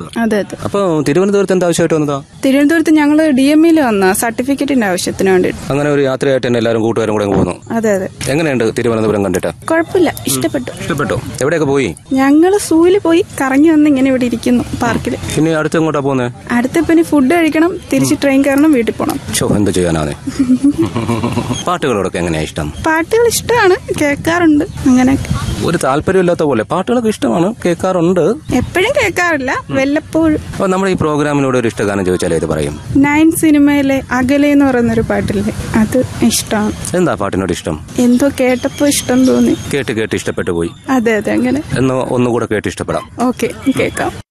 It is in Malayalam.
അതെ അതെ അപ്പോൾ തിരുവനന്തപുരത്ത് എന്താ ആവശ്യമായിട്ട് വന്നതാ തിരുവനന്തപുരത്ത് ഞങ്ങൾ ഡി എം ഇയിൽ വന്ന സർട്ടിഫിക്കറ്റിന്റെ ആവശ്യത്തിന് വേണ്ടിയിട്ട് അങ്ങനെ ഒരു യാത്രയായിട്ട് തന്നെ എല്ലാവരും കൂട്ടുകാരും കൂടെ അങ്ങ് പോന്നു അതെ അതെ എങ്ങനെയുണ്ട് തിരുവനന്തപുരം കണ്ടിട്ട് കുഴപ്പമില്ല ഇഷ്ടപ്പെട്ടു ഇഷ്ടപ്പെട്ടോ എവിടെയൊക്കെ പോയി ഞങ്ങൾ സൂയിൽ പോയി കറങ്ങി വന്ന് ഇങ്ങനെ ഇവിടെ ഇരിക്കുന്നു പാർക്കിൽ പിന്നെ അടുത്ത് എങ്ങോട്ടാ പോകുന്നത് അടുത്ത പിന്നെ ഫുഡ് കഴിക്കണം തിരിച്ച് ട്രെയിൻ കയറണം വീട്ടിൽ പോകണം ഷോ എന്ത് ചെയ്യാനാണ് പാട്ടുകളോടൊക്കെ എങ്ങനെയാ ഇഷ്ടം പാട്ടുകൾ ഇഷ്ടമാണ് കേൾക്കാറുണ്ട് അങ്ങനെയൊക്കെ ഒരു താല്പര്യമില്ലാത്ത പോലെ പാട്ടുകളൊക്കെ ഇഷ്ടമാണ് കേൾക്കാറുണ്ട് എപ്പോഴും കേൾക്കാറില്ല വല്ലപ്പോഴും അപ്പോൾ നമ്മുടെ ഈ പ്രോഗ്രാമിനോട് ഒരു ഇഷ്ടഗാനം ചോദിച്ചാൽ ഏത് പറയും നയൻ സിനിമയിലെ അകലെ എന്ന് പറയുന്നൊരു പാട്ടില്ലേ അത് ഇഷ്ടമാണ് എന്താ പാട്ടിനോട് ഇഷ്ടം എന്തോ കേട്ടപ്പോ ഇഷ്ടം തോന്നി കേട്ട് കേട്ട് ഇഷ്ടപ്പെട്ടു പോയി അതെ അതെ അങ്ങനെ എന്ന് ഒന്നുകൂടെ കേട്ട് ഇഷ്ടപ്പെടാം ഓക്കെ കേൾക്കാം